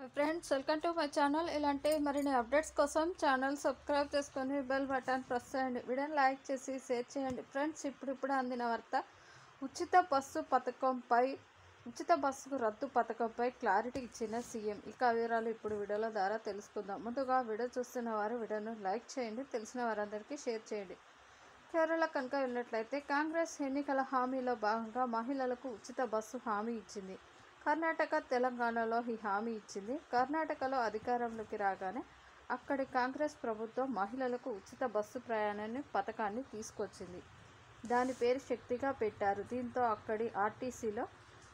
friends welcome to my channel ఇలాంటి మరిన్ని updates కోసం ఛానల్ సబ్స్క్రైబ్ చేసుకొని బెల్ బటన్ ప్రెస్ చేయండి వీడియోని లైక్ చేసి షేర్ చేయండి ఫ్రెండ్స్ ఇప్పుడిప్పుడు అందిన వార్త ఉచిత బస్సు పథకంపై ఉచిత బస్సుకు రద్దు పథకంపై క్లారిటీ ఇచ్చిన సీఎం ఇక ఆ వివరాలు ఇప్పుడు వీడియోల ద్వారా తెలుసుకుందాం ముందుగా వీడియో చూస్తున్న వారు వీడియోను లైక్ చేయండి తెలిసిన వారందరికీ షేర్ చేయండి కేరళ కనుక వెళ్ళినట్లయితే కాంగ్రెస్ ఎన్నికల హామీలో భాగంగా మహిళలకు ఉచిత బస్సు హామీ ఇచ్చింది కర్ణాటక తెలంగాణలో ఈ హామీ ఇచ్చింది కర్ణాటకలో అధికారంలోకి రాగానే అక్కడి కాంగ్రెస్ ప్రభుత్వం మహిళలకు ఉచిత బస్సు ప్రయాణాన్ని పథకాన్ని తీసుకొచ్చింది దాని పేరు శక్తిగా పెట్టారు దీంతో అక్కడి ఆర్టీసీలో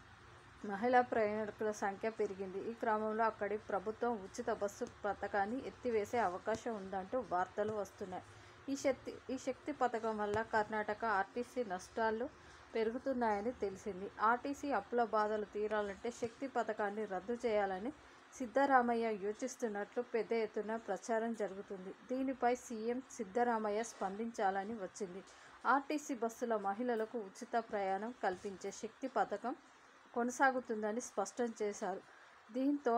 మహిళా ప్రయాణికుల సంఖ్య పెరిగింది ఈ క్రమంలో అక్కడి ప్రభుత్వం ఉచిత బస్సు పథకాన్ని ఎత్తివేసే అవకాశం ఉందంటూ వార్తలు వస్తున్నాయి ఈ శక్తి ఈ శక్తి పథకం వల్ల కర్ణాటక ఆర్టీసీ నష్టాలు పెరుగుతున్నాయని తెలిసింది ఆర్టీసీ అప్పుల బాధలు తీరాలంటే శక్తి పథకాన్ని రద్దు చేయాలని సిద్ధరామయ్య యోచిస్తున్నట్లు పెద్ద ఎత్తున ప్రచారం జరుగుతుంది దీనిపై సీఎం సిద్ధరామయ్య స్పందించాలని వచ్చింది ఆర్టీసీ బస్సుల మహిళలకు ఉచిత ప్రయాణం కల్పించే శక్తి పథకం కొనసాగుతుందని స్పష్టం చేశారు దీంతో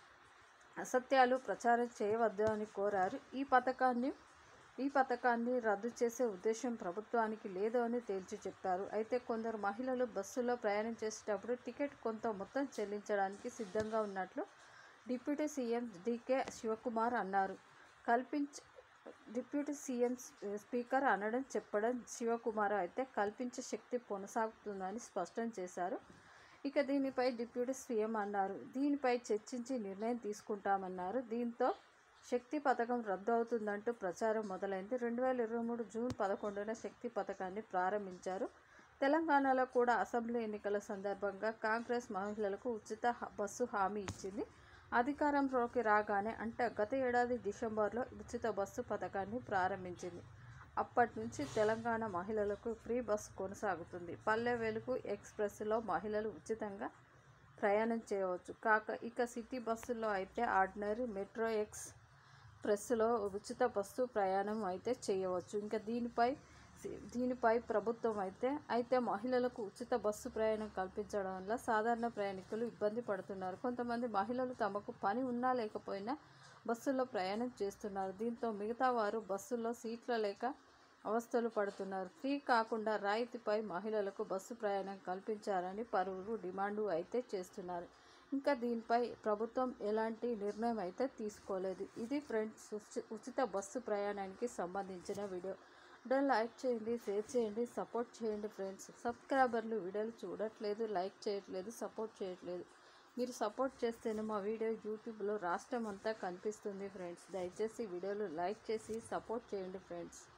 అసత్యాలు ప్రచారం చేయవద్దు అని కోరారు ఈ పథకాన్ని ఈ పథకాన్ని రద్దు చేసే ఉద్దేశం ప్రభుత్వానికి లేదు అని తేల్చి చెప్పారు అయితే కొందరు మహిళలు బస్సులో ప్రయాణం చేసేటప్పుడు టికెట్ కొంత మొత్తం చెల్లించడానికి సిద్ధంగా ఉన్నట్లు డిప్యూటీ సీఎం డికే శివకుమార్ అన్నారు కల్పించ డిప్యూటీ సీఎం స్పీకర్ అనడం చెప్పడం శివకుమార్ అయితే కల్పించే శక్తి కొనసాగుతుందని స్పష్టం చేశారు ఇక దీనిపై డిప్యూటీ సీఎం అన్నారు దీనిపై చర్చించి నిర్ణయం తీసుకుంటామన్నారు దీంతో శక్తి పథకం రద్దు అవుతుందంటూ ప్రచారం మొదలైంది రెండు వేల ఇరవై మూడు జూన్ పదకొండున శక్తి పథకాన్ని ప్రారంభించారు తెలంగాణలో కూడా అసెంబ్లీ ఎన్నికల సందర్భంగా కాంగ్రెస్ మహిళలకు ఉచిత హ- బస్సు హామీ ఇచ్చింది అధికారంలోకి రాగానే అంటే గత ఏడాది డిసెంబర్లో ఉచిత బస్సు పథకాన్ని ప్రారంభించింది అప్పటి నుంచి తెలంగాణ మహిళలకు ఫ్రీ బస్సు కొనసాగుతుంది పల్లె వెలుగు ఎక్స్ప్రెస్లో మహిళలు ఉచితంగా ప్రయాణం చేయవచ్చు కాక ఇక సిటీ బస్సుల్లో అయితే ఆర్డినరీ మెట్రో ఎక్స్ ప్రెస్లో ఉచిత బస్సు ప్రయాణం అయితే చేయవచ్చు ఇంకా దీనిపై దీనిపై ప్రభుత్వం అయితే అయితే మహిళలకు ఉచిత బస్సు ప్రయాణం కల్పించడం వల్ల సాధారణ ప్రయాణికులు ఇబ్బంది పడుతున్నారు కొంతమంది మహిళలు తమకు పని ఉన్నా లేకపోయినా బస్సులో ప్రయాణం చేస్తున్నారు దీంతో మిగతా వారు బస్సులో సీట్ల లేక అవస్థలు పడుతున్నారు ఫ్రీ కాకుండా రాయితీపై మహిళలకు బస్సు ప్రయాణం కల్పించాలని పలువురు డిమాండు అయితే చేస్తున్నారు ఇంకా దీనిపై ప్రభుత్వం ఎలాంటి నిర్ణయం అయితే తీసుకోలేదు ఇది ఫ్రెండ్స్ ఉచి- ఉచిత బస్సు ప్రయాణానికి సంబంధించిన వీడియో వీడియో లైక్ చేయండి షేర్ చేయండి సపోర్ట్ చేయండి ఫ్రెండ్స్ సబ్స్క్రైబర్లు వీడియోలు చూడట్లేదు లైక్ చేయట్లేదు సపోర్ట్ చేయట్లేదు మీరు సపోర్ట్ చేస్తేనే మా వీడియో యూట్యూబ్లో రాష్ట్రం అంతా కనిపిస్తుంది ఫ్రెండ్స్ దయచేసి వీడియోలు లైక్ చేసి సపోర్ట్ చేయండి ఫ్రెండ్స్